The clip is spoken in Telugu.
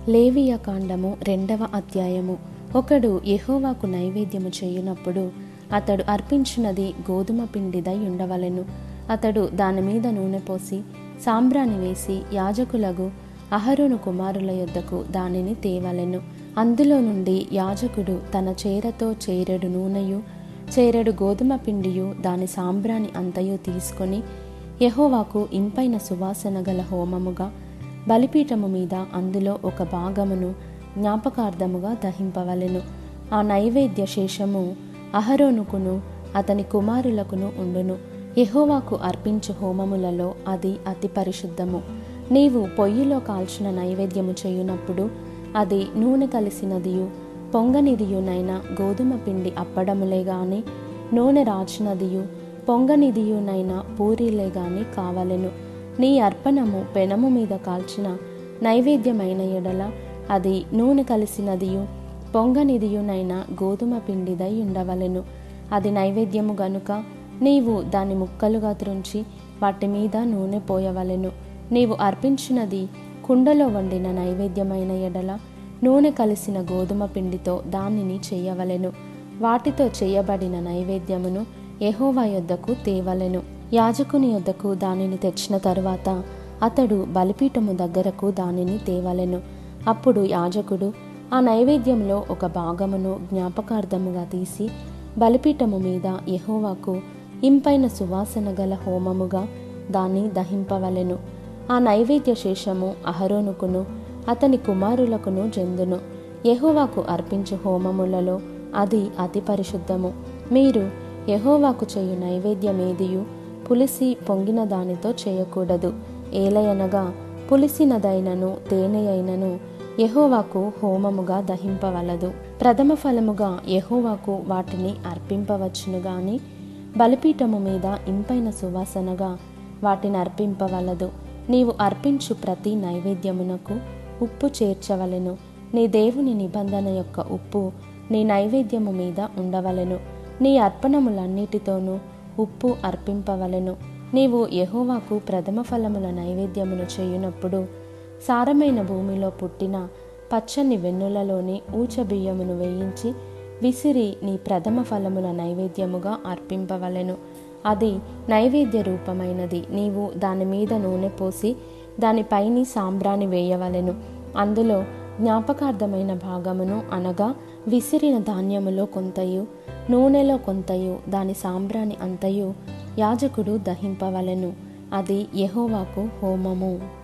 లేవియ కాండము రెండవ అధ్యాయము ఒకడు యెహోవాకు నైవేద్యము చేయునప్పుడు అతడు అర్పించినది గోధుమ పిండిదై ఉండవలెను అతడు దాని మీద నూనె పోసి సాంబ్రాణి వేసి యాజకులగు అహరోను కుమారుల యొద్దకు దానిని తేవలెను అందులో నుండి యాజకుడు తన చేరతో చేరెడు నూనెయు చేరెడు గోధుమ పిండియు దాని సాంబ్రాణి అంతయు తీసుకొని యెహోవాకు ఇంపైన సువాసన గల హోమముగా బలిపీఠము మీద అందులో ఒక భాగమును జ్ఞాపకార్థముగా దహింపవలెను ఆ నైవేద్య శేషము అహరోనుకును అతని కుమారులకును ఉండును యెహోవాకు అర్పించు హోమములలో అది అతి పరిశుద్ధము నీవు పొయ్యిలో కాల్చిన నైవేద్యము చేయునప్పుడు అది నూనె కలిసినదియు పొంగనిదియునైన గోధుమ పిండి అప్పడములే గాని నూనె రాచినదియు పొంగనిదియునైన పూరీలే గాని కావలెను నీ అర్పణము పెనము మీద కాల్చిన నైవేద్యమైన ఎడల అది నూనె కలిసినదియు పొంగనిదియునైన గోధుమ పిండిదై ఉండవలెను అది నైవేద్యము గనుక నీవు దాని ముక్కలుగా త్రుంచి వాటి మీద నూనె పోయవలెను నీవు అర్పించినది కుండలో వండిన నైవేద్యమైన ఎడల నూనె కలిసిన గోధుమ పిండితో దానిని చేయవలెను వాటితో చేయబడిన నైవేద్యమును యెహోవా యొద్దకు తేవలెను యాజకుని యొద్దకు దానిని తెచ్చిన తరువాత అతడు బలిపీఠము దగ్గరకు దానిని తేవలెను అప్పుడు యాజకుడు ఆ నైవేద్యంలో ఒక భాగమును జ్ఞాపకార్థముగా తీసి బలిపీఠము మీద యెహోవాకు ఇంపైన సువాసన గల హోమముగా దాన్ని దహింపవలెను ఆ నైవేద్య శేషము అహరోనుకును అతని కుమారులకును చెందును యెహోవాకు అర్పించు హోమములలో అది అతి పరిశుద్ధము మీరు యెహోవాకు చేయు నైవేద్యమేదియు పులిసి పొంగిన దానితో చేయకూడదు ఏలయనగా పులిసినదైనను తేనె అయినను యెహోవాకు హోమముగా దహింపవలదు ప్రథమ ఫలముగా యెహోవాకు వాటిని అర్పింపవచ్చును గాని బలిపీఠము మీద ఇంపైన సువాసనగా వాటిని అర్పింపవలదు నీవు అర్పించు ప్రతి నైవేద్యమునకు ఉప్పు చేర్చవలెను నీ దేవుని నిబంధన యొక్క ఉప్పు నీ నైవేద్యము మీద ఉండవలెను నీ అర్పణములన్నిటితోనూ ఉప్పు అర్పింపవలెను నీవు యెహోవాకు ప్రథమ ఫలముల నైవేద్యమును చేయునప్పుడు సారమైన భూమిలో పుట్టిన పచ్చని వెన్నులలోని ఊచబియ్యమును వేయించి విసిరి నీ ప్రథమ ఫలముల నైవేద్యముగా అర్పింపవలెను అది నైవేద్య రూపమైనది నీవు దాని మీద నూనె పోసి దానిపైని సాంబ్రాణి వేయవలెను అందులో జ్ఞాపకార్థమైన భాగమును అనగా విసిరిన ధాన్యములో కొంతయు నూనెలో కొంతయు దాని సాంబ్రాణి అంతయు యాజకుడు దహింపవలెను అది యెహోవాకు హోమము